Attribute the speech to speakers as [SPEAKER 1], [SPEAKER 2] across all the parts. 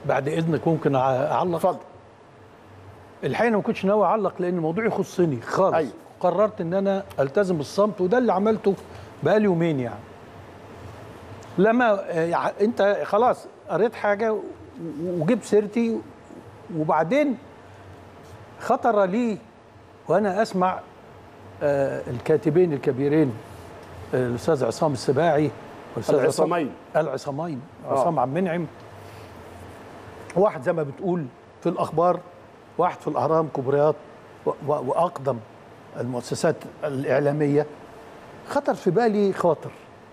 [SPEAKER 1] بعد اذنك ممكن أع- اعلق
[SPEAKER 2] اتفضل
[SPEAKER 1] الحقيقه أنا ما كنتش ناوي اعلق لان الموضوع يخصني خالص
[SPEAKER 2] أيوة.
[SPEAKER 1] قررت ان انا التزم بالصمت وده اللي عملته بقالي يومين يعني لما آه، يع- انت خلاص قريت حاجه و- وجبت سيرتي وبعدين خطر لي وانا اسمع آه، الكاتبين الكبيرين آه، الاستاذ عصام السباعي والاستاذ عصام-
[SPEAKER 2] العصامين.
[SPEAKER 1] العصامين عصام عبد المنعم واحد زي ما بتقول في الاخبار واحد في الاهرام كبريات و- و- واقدم المؤسسات الاعلاميه خطر في بالي خاطر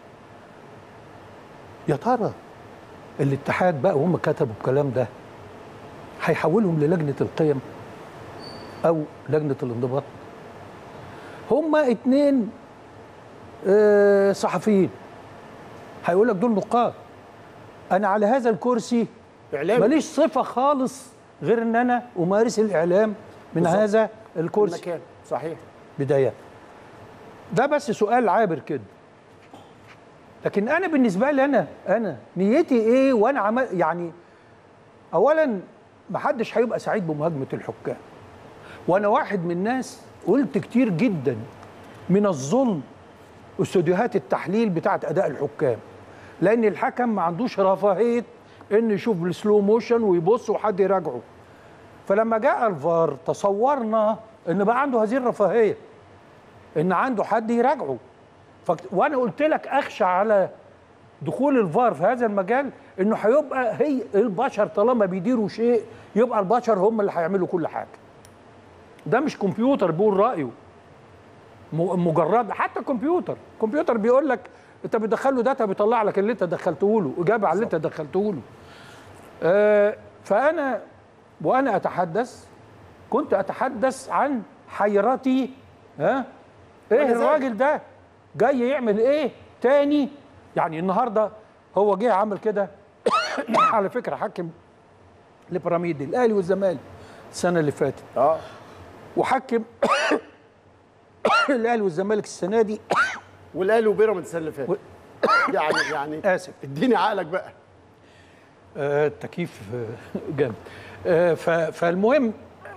[SPEAKER 1] يا ترى الاتحاد بقى وهم كتبوا الكلام ده هيحولهم للجنه القيم او لجنه الانضباط هما اتنين آه، صحفيين هيقول لك دول نقاد انا على هذا الكرسي
[SPEAKER 2] إعلامي.
[SPEAKER 1] ماليش صفه خالص غير ان انا امارس الاعلام من
[SPEAKER 2] بالظبط.
[SPEAKER 1] هذا الكرسي
[SPEAKER 2] المكان صحيح
[SPEAKER 1] بدايه ده بس سؤال عابر كده لكن انا بالنسبه لي انا انا نيتي ايه وانا عمل يعني اولا ما حدش هيبقى سعيد بمهاجمه الحكام وانا واحد من الناس قلت كتير جدا من الظلم استوديوهات التحليل بتاعت اداء الحكام لان الحكم ما عندوش رفاهيه انه يشوف السلو موشن ويبص وحد يراجعه فلما جاء الفار تصورنا ان بقى عنده هذه الرفاهيه ان عنده حد يراجعه فك... وانا قلت لك اخشى على دخول الفار في هذا المجال انه هيبقى هي البشر طالما بيديروا شيء يبقى البشر هم اللي هيعملوا كل حاجه ده مش كمبيوتر بيقول رايه م- مجرد حتى كمبيوتر كمبيوتر بيقول لك انت بتدخل له داتا بيطلع لك اللي انت دخلته له اجابه على اللي انت دخلته له آه فانا وانا اتحدث كنت اتحدث عن حيرتي ها ايه
[SPEAKER 2] وأنا زيك.
[SPEAKER 1] الراجل ده جاي يعمل ايه تاني يعني النهارده هو جه عمل كده على فكره حكم البيراميد الاهلي والزمالك السنه اللي فاتت
[SPEAKER 2] اه
[SPEAKER 1] وحكم الاهلي والزمالك السنه دي
[SPEAKER 2] والاهلي وبيراميدز السنه اللي فاتت يعني يعني
[SPEAKER 1] اسف
[SPEAKER 2] اديني عقلك بقى
[SPEAKER 1] آه، التكييف آه، جامد آه، ف- فالمهم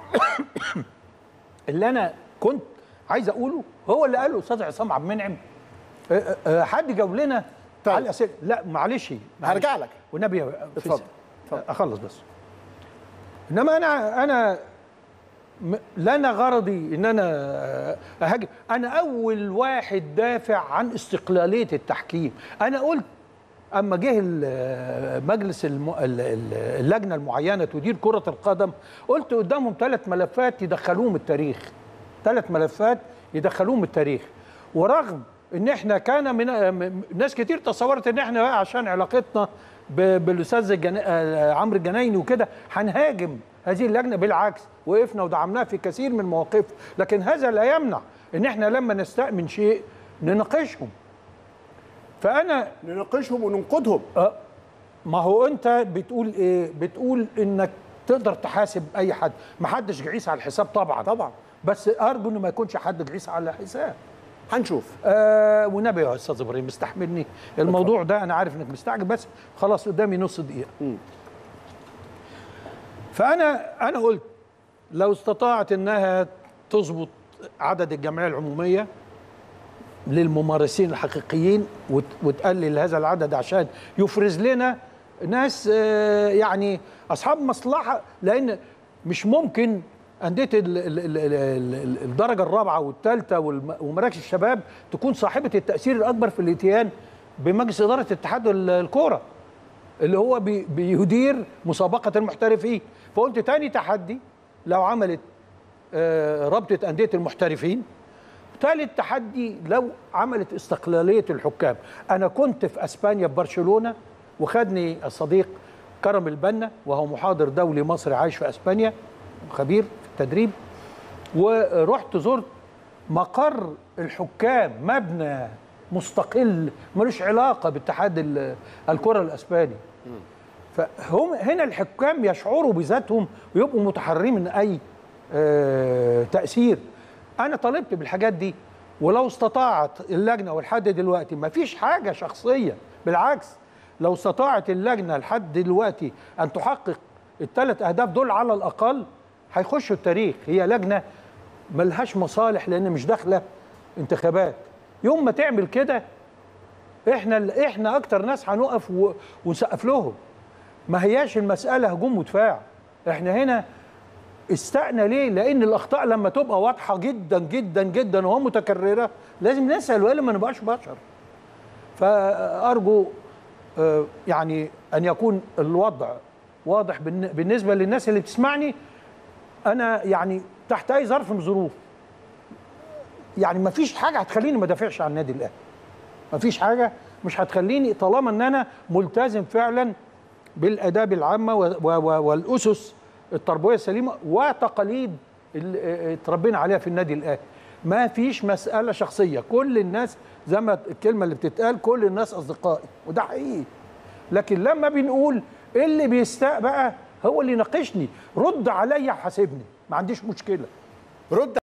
[SPEAKER 1] اللي انا كنت عايز اقوله هو اللي قاله الاستاذ عصام عبد المنعم آه، آه، آه، حد جاوب لنا
[SPEAKER 2] طيب.
[SPEAKER 1] على الاسئله لا معلش معلش.
[SPEAKER 2] هرجع لك.
[SPEAKER 1] والنبي يا
[SPEAKER 2] اتفضل،
[SPEAKER 1] فيصل،
[SPEAKER 2] اتفضل.
[SPEAKER 1] اخلص بس انما انا انا م- لا انا غرضي ان انا اهاجم انا اول واحد دافع عن استقلاليه التحكيم انا قلت اما جه ال- مجلس الم... ال- ال- اللجنه المعينه تدير كره القدم قلت قدامهم ثلاث ملفات يدخلوهم التاريخ ثلاث ملفات يدخلوهم التاريخ ورغم ان احنا كان من م- ناس كتير تصورت ان احنا بقى عشان علاقتنا ب- بالاستاذ الجنا... آه، عمرو الجنايني وكده هنهاجم هذه اللجنه بالعكس وقفنا ودعمناها في كثير من المواقف لكن هذا لا يمنع ان احنا لما نستأمن شيء نناقشهم فانا
[SPEAKER 2] نناقشهم وننقدهم
[SPEAKER 1] أه ما هو انت بتقول ايه بتقول انك تقدر تحاسب اي حد ما حدش جعيس على الحساب طبعا
[SPEAKER 2] طبعا
[SPEAKER 1] بس ارجو انه ما يكونش حد جعيس على الحساب
[SPEAKER 2] هنشوف
[SPEAKER 1] آه والنبي يا استاذ ابراهيم استحملني الموضوع ده انا عارف انك مستعجل بس خلاص قدامي نص دقيقه فانا انا قلت لو استطاعت انها تظبط عدد الجمعيه العموميه للممارسين الحقيقيين وت- وتقلل هذا العدد عشان يفرز لنا ناس آه، يعني اصحاب مصلحه لان مش ممكن انديه ال- ال- ال- ال- ال- الدرجه الرابعه والثالثه والم- ومراكز الشباب تكون صاحبه التاثير الاكبر في الاتيان بمجلس اداره اتحاد ال- الكوره اللي هو بي- بيدير مسابقه المحترفين فقلت تاني تحدي لو عملت آه، رابطه انديه المحترفين ثالث تحدي لو عملت استقلاليه الحكام انا كنت في اسبانيا في برشلونه وخدني الصديق كرم البنا وهو محاضر دولي مصري عايش في اسبانيا خبير في التدريب ورحت زرت مقر الحكام مبنى مستقل ملوش علاقه باتحاد ال- الكره الاسباني فهم هنا الحكام يشعروا بذاتهم ويبقوا متحررين من اي آه تاثير انا طالبت بالحاجات دي ولو استطاعت اللجنه ولحد دلوقتي ما فيش حاجه شخصيه بالعكس لو استطاعت اللجنه لحد دلوقتي ان تحقق الثلاث اهداف دول على الاقل هيخشوا التاريخ هي لجنه ملهاش مصالح لان مش داخله انتخابات يوم ما تعمل كده احنا احنا اكتر ناس هنقف و- ونسقف لهم ما هياش المساله هجوم ودفاع احنا هنا استقنا ليه لان الاخطاء لما تبقى واضحه جدا جدا جدا ومتكرره لازم نسال والا ما نبقاش بشر فارجو آه، يعني ان يكون الوضع واضح بالن- بالنسبه للناس اللي بتسمعني انا يعني تحت اي ظرف من الظروف يعني ما فيش حاجه هتخليني ما دافعش عن النادي الاهلي ما فيش حاجه مش هتخليني طالما ان انا ملتزم فعلا بالاداب العامه و- و- و- والاسس التربويه السليمه وتقاليد اللي اه، اتربينا عليها في النادي الاهلي ما فيش مساله شخصيه كل الناس زي ما الكلمه اللي بتتقال كل الناس اصدقائي وده حقيقي لكن لما بنقول اللي بيستاء بقى هو اللي يناقشني رد عليا وحاسبني ما عنديش مشكله
[SPEAKER 2] رد